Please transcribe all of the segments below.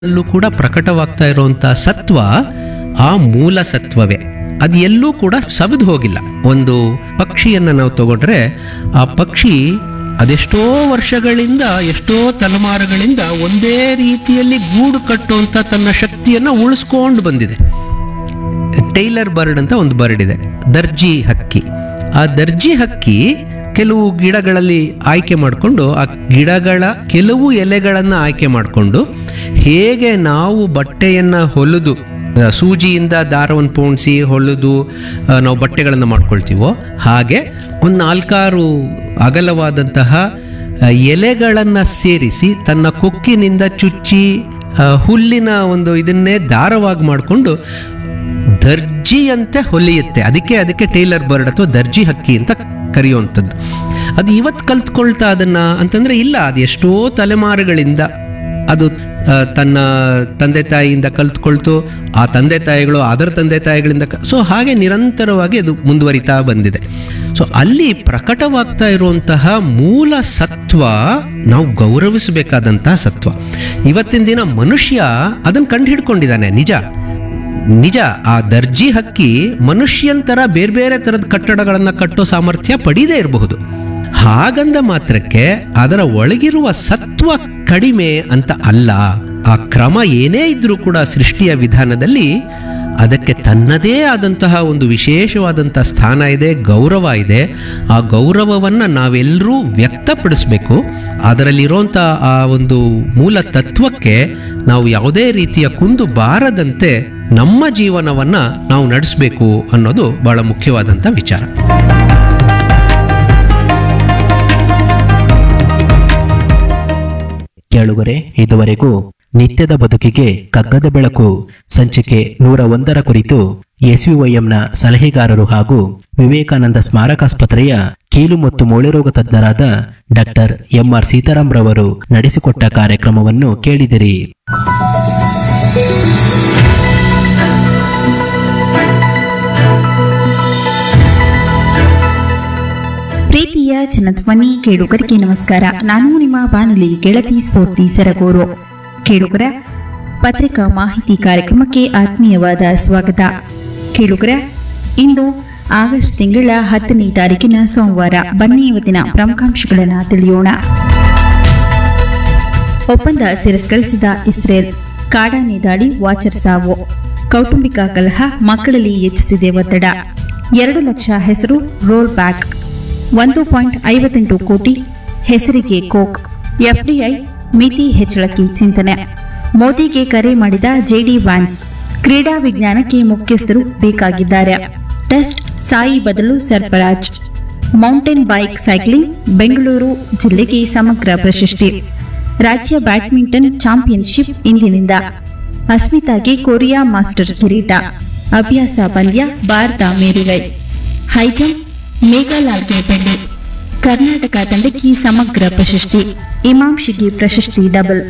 ಅಲ್ಲೂ ಕೂಡ ಪ್ರಕಟವಾಗ್ತಾ ಇರುವಂತ ಸತ್ವ ಆ ಮೂಲ ಸತ್ವವೇ ಅದು ಎಲ್ಲೂ ಕೂಡ ಸವಿದು ಹೋಗಿಲ್ಲ ಒಂದು ಪಕ್ಷಿಯನ್ನ ನಾವು ತಗೊಂಡ್ರೆ ಆ ಪಕ್ಷಿ ಅದೆಷ್ಟೋ ವರ್ಷಗಳಿಂದ ಎಷ್ಟೋ ತಲೆಮಾರುಗಳಿಂದ ಒಂದೇ ರೀತಿಯಲ್ಲಿ ಗೂಡು ಕಟ್ಟುವಂತ ತನ್ನ ಶಕ್ತಿಯನ್ನ ಉಳಿಸ್ಕೊಂಡು ಬಂದಿದೆ ಟೈಲರ್ ಬರ್ಡ್ ಅಂತ ಒಂದು ಬರ್ಡ್ ಇದೆ ದರ್ಜಿ ಹಕ್ಕಿ ಆ ದರ್ಜಿ ಹಕ್ಕಿ ಕೆಲವು ಗಿಡಗಳಲ್ಲಿ ಆಯ್ಕೆ ಮಾಡಿಕೊಂಡು ಆ ಗಿಡಗಳ ಕೆಲವು ಎಲೆಗಳನ್ನು ಆಯ್ಕೆ ಮಾಡಿಕೊಂಡು ಹೇಗೆ ನಾವು ಬಟ್ಟೆಯನ್ನು ಹೊಲಿದು ಆ, ಸೂಜಿಯಿಂದ ದಾರವನ್ನು ಪೋಣಿಸಿ ಹೊಲಿದು ಆ, ನಾವು ಬಟ್ಟೆಗಳನ್ನು ಮಾಡ್ಕೊಳ್ತೀವೋ ಹಾಗೆ ಒಂದು ನಾಲ್ಕಾರು ಅಗಲವಾದಂತಹ ಆ, ಎಲೆಗಳನ್ನು ಸೇರಿಸಿ ತನ್ನ ಕೊಕ್ಕಿನಿಂದ ಚುಚ್ಚಿ ಆ, ಹುಲ್ಲಿನ ಒಂದು ಇದನ್ನೇ ದಾರವಾಗಿ ಮಾಡಿಕೊಂಡು ದರ್ಜಿಯಂತೆ ಹೊಲಿಯುತ್ತೆ ಅದಕ್ಕೆ ಅದಕ್ಕೆ ಟೈಲರ್ ಬರ್ಡ್ ಅಥವಾ ದರ್ಜಿ ಹಕ್ಕಿ ಅಂತ ಕರೆಯುವಂಥದ್ದು ಅದು ಇವತ್ತು ಕಲ್ತ್ಕೊಳ್ತಾ ಅದನ್ನ ಅಂತಂದ್ರೆ ಇಲ್ಲ ಅದು ಎಷ್ಟೋ ತಲೆಮಾರುಗಳಿಂದ ಅದು ಆ, ತನ್ನ ತಂದೆ ತಾಯಿಯಿಂದ ಕಲ್ತ್ಕೊಳ್ತು ಆ ತಂದೆ ತಾಯಿಗಳು ಅದರ ತಂದೆ ತಾಯಿಗಳಿಂದ ಸೊ ಹಾಗೆ ನಿರಂತರವಾಗಿ ಅದು ಮುಂದುವರಿತಾ ಬಂದಿದೆ ಸೊ ಅಲ್ಲಿ ಪ್ರಕಟವಾಗ್ತಾ ಇರುವಂತಹ ಮೂಲ ಸತ್ವ ನಾವು ಗೌರವಿಸಬೇಕಾದಂತಹ ಸತ್ವ ಇವತ್ತಿನ ದಿನ ಮನುಷ್ಯ ಅದನ್ನು ಕಂಡು ಹಿಡ್ಕೊಂಡಿದ್ದಾನೆ ನಿಜ ನಿಜ ಆ ದರ್ಜಿ ಹಕ್ಕಿ ಮನುಷ್ಯಂತರ ಬೇರೆ ಬೇರೆ ಥರದ ಕಟ್ಟಡಗಳನ್ನು ಕಟ್ಟೋ ಸಾಮರ್ಥ್ಯ ಪಡೀದೇ ಇರಬಹುದು ಹಾಗಂದ ಮಾತ್ರಕ್ಕೆ ಅದರ ಒಳಗಿರುವ ಸತ್ವ ಕಡಿಮೆ ಅಂತ ಅಲ್ಲ ಆ ಕ್ರಮ ಏನೇ ಇದ್ರೂ ಕೂಡ ಸೃಷ್ಟಿಯ ವಿಧಾನದಲ್ಲಿ ಅದಕ್ಕೆ ತನ್ನದೇ ಆದಂತಹ ಒಂದು ವಿಶೇಷವಾದಂಥ ಸ್ಥಾನ ಇದೆ ಗೌರವ ಇದೆ ಆ ಗೌರವವನ್ನು ನಾವೆಲ್ಲರೂ ವ್ಯಕ್ತಪಡಿಸಬೇಕು ಅದರಲ್ಲಿರುವಂಥ ಆ ಒಂದು ಮೂಲ ತತ್ವಕ್ಕೆ ನಾವು ಯಾವುದೇ ರೀತಿಯ ಕುಂದು ಬಾರದಂತೆ ನಮ್ಮ ಜೀವನವನ್ನು ನಾವು ನಡೆಸಬೇಕು ಅನ್ನೋದು ಬಹಳ ಮುಖ್ಯವಾದಂಥ ವಿಚಾರ ಕೇಳುಗರೆ ಇದುವರೆಗೂ ನಿತ್ಯದ ಬದುಕಿಗೆ ಕಗ್ಗದ ಬೆಳಕು ಸಂಚಿಕೆ ನೂರ ಒಂದರ ಕುರಿತು ಎಸ್ವಿವೈಎಂನ ಸಲಹೆಗಾರರು ಹಾಗೂ ವಿವೇಕಾನಂದ ಸ್ಮಾರಕಾಸ್ಪತ್ರೆಯ ಕೀಲು ಮತ್ತು ಮೂಳೆರೋಗ ತಜ್ಞರಾದ ಡಾಕ್ಟರ್ ಎಂಆರ್ ಸೀತಾರಾಮ್ ರವರು ನಡೆಸಿಕೊಟ್ಟ ಕಾರ್ಯಕ್ರಮವನ್ನು ಕೇಳಿದಿರಿ ಪ್ರೀತಿಯ ಜನಧ್ವನಿ ಕೇಳುಗರಿಗೆ ನಮಸ್ಕಾರ ನಾನು ನಿಮ್ಮ ಬಾನುಲಿ ಗೆಳತಿ ಸ್ಫೂರ್ತಿ ಸರಗೂರು ಕೇಳುಗರ ಪತ್ರಿಕಾ ಮಾಹಿತಿ ಕಾರ್ಯಕ್ರಮಕ್ಕೆ ಆತ್ಮೀಯವಾದ ಸ್ವಾಗತ ಕೇಳುಗರ ಇಂದು ಆಗಸ್ಟ್ ತಿಂಗಳ ಹತ್ತನೇ ತಾರೀಕಿನ ಸೋಮವಾರ ಬನ್ನಿ ಇವತ್ತಿನ ಪ್ರಮುಖಾಂಶಗಳನ್ನು ತಿಳಿಯೋಣ ಒಪ್ಪಂದ ತಿರಸ್ಕರಿಸಿದ ಇಸ್ರೇಲ್ ಕಾಡಾನೆ ದಾಳಿ ವಾಚರ್ ಸಾವು ಕೌಟುಂಬಿಕ ಕಲಹ ಮಕ್ಕಳಲ್ಲಿ ಹೆಚ್ಚುತ್ತಿದೆ ಒತ್ತಡ ಎರಡು ಲಕ್ಷ ಹೆಸರು ರೋಲ್ ಬ್ಯಾಕ್ ಒಂದು ಪಾಯಿಂಟ್ ಐವತ್ತೆಂಟು ಕೋಟಿ ಹೆಸರಿಗೆ ಕೋಕ್ ಎಫ್ಡಿಐ ಮಿತಿ ಹೆಚ್ಚಳಕ್ಕೆ ಚಿಂತನೆ ಮೋದಿಗೆ ಕರೆ ಮಾಡಿದ ಜೆಡಿ ವ್ಯಾನ್ಸ್ ಕ್ರೀಡಾ ವಿಜ್ಞಾನಕ್ಕೆ ಮುಖ್ಯಸ್ಥರು ಬೇಕಾಗಿದ್ದಾರೆ ಟೆಸ್ಟ್ ಸಾಯಿ ಬದಲು Sarfaraz mountain bike cycling Bengaluru ಜಿಲ್ಲೆಗೆ ಸಮಗ್ರ ಪ್ರಶಸ್ತಿ ರಾಜ್ಯ ಬ್ಯಾಡ್ಮಿಂಟನ್ ಚಾಂಪಿಯನ್ಶಿಪ್ ಇಂದಿನಿಂದ ಅಸ್ಮಿತಾಗೆ ಕೊರಿಯಾ ಮಾಸ್ಟರ್ ಕಿರೀಟ ಅಭ್ಯಾಸ ಪಂದ್ಯ ಭಾರತ ಮೇರುಗೈ ಹೈಜಂಪ್ ಮೇಘಾಲಾಲ್ಗೆ ಬೆಳ್ಳಿ ಕರ್ನಾಟಕ ತಂಡಕ್ಕೆ ಸಮಗ್ರ ಪ್ರಶಸ್ತಿ ಇಮಾಂಶಿಗೆ ಪ್ರಶಸ್ತಿ ಡಬಲ್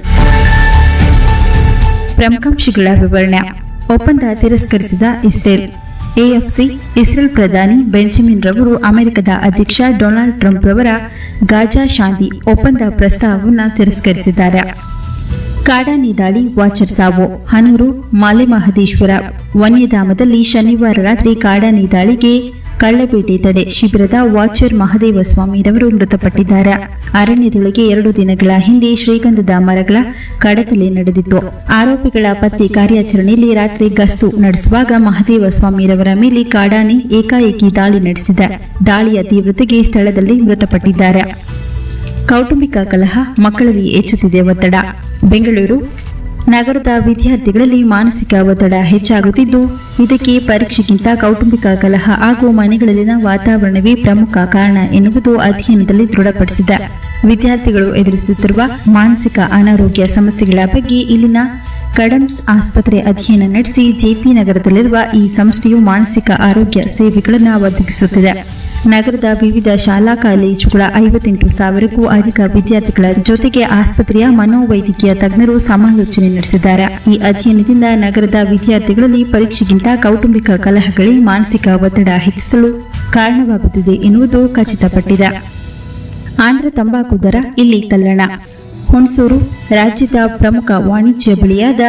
ಪ್ರಮುಖಾಂಶಗಳ ವಿವರಣೆ ಒಪ್ಪಂದ ತಿರಸ್ಕರಿಸಿದ ಇಸ್ರೇಲ್ ಎಎಫ್ಸಿ ಇಸ್ರೇಲ್ ಪ್ರಧಾನಿ ಬೆಂಜಮಿನ್ ರವರು ಅಮೆರಿಕದ ಅಧ್ಯಕ್ಷ ಡೊನಾಲ್ಡ್ ಟ್ರಂಪ್ ರವರ ಗಾಜಾ ಶಾಂತಿ ಒಪ್ಪಂದ ಪ್ರಸ್ತಾವವನ್ನು ತಿರಸ್ಕರಿಸಿದ್ದಾರೆ ಕಾಡಾನೆ ದಾಳಿ ವಾಚರ್ ಸಾವು ಹನೂರು ಮಾಲೆಮಹದೇಶ್ವರ ವನ್ಯಧಾಮದಲ್ಲಿ ಶನಿವಾರ ರಾತ್ರಿ ಕಾಡಾನೆ ದಾಳಿಗೆ ಕಳ್ಳಬೇಟೆ ತಡೆ ಶಿಬಿರದ ವಾಚರ್ ಮಹದೇವ ಸ್ವಾಮಿರವರು ಮೃತಪಟ್ಟಿದ್ದಾರೆ ಅರಣ್ಯದೊಳಗೆ ಎರಡು ದಿನಗಳ ಹಿಂದೆ ಶ್ರೀಗಂಧದ ಮರಗಳ ಕಡತಲೆ ನಡೆದಿತ್ತು ಆರೋಪಿಗಳ ಪತ್ತೆ ಕಾರ್ಯಾಚರಣೆಯಲ್ಲಿ ರಾತ್ರಿ ಗಸ್ತು ನಡೆಸುವಾಗ ಮಹದೇವ ಸ್ವಾಮಿರವರ ಮೇಲೆ ಕಾಡಾನೆ ಏಕಾಏಕಿ ದಾಳಿ ನಡೆಸಿದೆ ದಾಳಿಯ ತೀವ್ರತೆಗೆ ಸ್ಥಳದಲ್ಲಿ ಮೃತಪಟ್ಟಿದ್ದಾರೆ ಕೌಟುಂಬಿಕ ಕಲಹ ಮಕ್ಕಳಲ್ಲಿ ಹೆಚ್ಚುತ್ತಿದೆ ಒತ್ತಡ ಬೆಂಗಳೂರು ನಗರದ ವಿದ್ಯಾರ್ಥಿಗಳಲ್ಲಿ ಮಾನಸಿಕ ಒತ್ತಡ ಹೆಚ್ಚಾಗುತ್ತಿದ್ದು ಇದಕ್ಕೆ ಪರೀಕ್ಷೆಗಿಂತ ಕೌಟುಂಬಿಕ ಕಲಹ ಹಾಗೂ ಮನೆಗಳಲ್ಲಿನ ವಾತಾವರಣವೇ ಪ್ರಮುಖ ಕಾರಣ ಎನ್ನುವುದು ಅಧ್ಯಯನದಲ್ಲಿ ದೃಢಪಡಿಸಿದೆ ವಿದ್ಯಾರ್ಥಿಗಳು ಎದುರಿಸುತ್ತಿರುವ ಮಾನಸಿಕ ಅನಾರೋಗ್ಯ ಸಮಸ್ಯೆಗಳ ಬಗ್ಗೆ ಇಲ್ಲಿನ ಕಡಮ್ಸ್ ಆಸ್ಪತ್ರೆ ಅಧ್ಯಯನ ನಡೆಸಿ ಜೆಪಿ ನಗರದಲ್ಲಿರುವ ಈ ಸಂಸ್ಥೆಯು ಮಾನಸಿಕ ಆರೋಗ್ಯ ಸೇವೆಗಳನ್ನು ಒದಗಿಸುತ್ತಿದೆ ನಗರದ ವಿವಿಧ ಶಾಲಾ ಕಾಲೇಜುಗಳ ಐವತ್ತೆಂಟು ಸಾವಿರಕ್ಕೂ ಅಧಿಕ ವಿದ್ಯಾರ್ಥಿಗಳ ಜೊತೆಗೆ ಆಸ್ಪತ್ರೆಯ ಮನೋವೈದ್ಯಕೀಯ ತಜ್ಞರು ಸಮಾಲೋಚನೆ ನಡೆಸಿದ್ದಾರೆ ಈ ಅಧ್ಯಯನದಿಂದ ನಗರದ ವಿದ್ಯಾರ್ಥಿಗಳಲ್ಲಿ ಪರೀಕ್ಷೆಗಿಂತ ಕೌಟುಂಬಿಕ ಕಲಹಗಳೇ ಮಾನಸಿಕ ಒತ್ತಡ ಹೆಚ್ಚಿಸಲು ಕಾರಣವಾಗುತ್ತಿದೆ ಎನ್ನುವುದು ಖಚಿತಪಟ್ಟಿದೆ ಆಂಧ್ರ ತಂಬಾಕು ದರ ಇಲ್ಲಿ ತಲ್ಲಣ ಹುಣಸೂರು ರಾಜ್ಯದ ಪ್ರಮುಖ ವಾಣಿಜ್ಯ ಬೆಳೆಯಾದ